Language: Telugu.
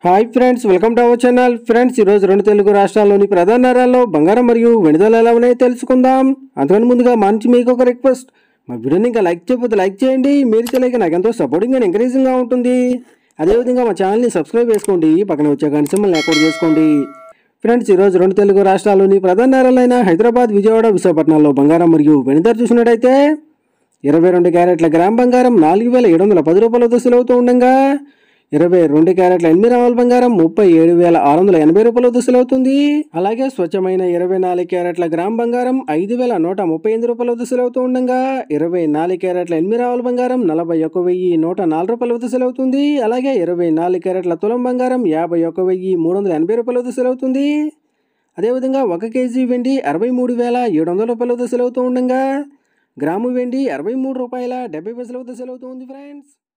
hi friends welcome to our channel friends ఈరోజు రెండు తెలుగు రాష్ట్రాల్లోని ప్రధాన నగరాల్లో బంగారం మరియు వెనుదల ఎలా ఉన్నాయో తెలుసుకుందాం అంతకన్నా ముందుగా మంచి మీకు ఒక రిక్వెస్ట్ మా వీడియోని ఇంకా లైక్ చేయకపోతే లైక్ చేయండి మీరు చేయలేక నాకు ఎంతో సపోర్టింగ్ అండ్ ఎంకరేజింగ్గా ఉంటుంది అదేవిధంగా మా ఛానల్ని సబ్స్క్రైబ్ చేసుకోండి పక్కన వచ్చే గంట సింబల్ని అకౌంట్ చేసుకోండి ఫ్రెండ్స్ ఈరోజు రెండు తెలుగు రాష్ట్రాల్లోని ప్రధాన నగరాలైన హైదరాబాద్ విజయవాడ విశాఖపట్నంలో బంగారం మరియు వెనుదల చూసినట్టయితే ఇరవై రెండు క్యారెట్ల గ్రామ్ బంగారం నాలుగు వేల ఏడు వందల పది రూపాయల దశలు అవుతూ ఉండగా ఇరవై రెండు క్యారెట్ల ఎనిమిది రావాల బంగారం ముప్పై ఏడు వేల ఆరు వందల ఎనభై రూపాయల దశలు అవుతుంది అలాగే స్వచ్ఛమైన ఇరవై నాలుగు క్యారెట్ల గ్రామ్ బంగారం ఐదు వేల నూట ముప్పై ఎనిమిది రూపాయల దశలు అవుతూ ఉండగా ఇరవై నాలుగు క్యారెట్ల ఎనిమిది రావాల బంగారం నలభై ఒక్క వెయ్యి నూట నాలుగు రూపాయల దశలు అవుతుంది అలాగే ఇరవై నాలుగు క్యారెట్ల తులం బంగారం యాభై ఒక్క వెయ్యి మూడు వందల ఎనభై రూపాయల దశలు అవుతుంది అదేవిధంగా ఒక కేజీ వెండి అరవై మూడు వేల ఏడు వందల రూపాయల దశలు అవుతూ ఉండగా గ్రాము వెండి అరవై మూడు రూపాయల డెబ్బై పైసల దశలు అవుతుంది ఫ్రెండ్స్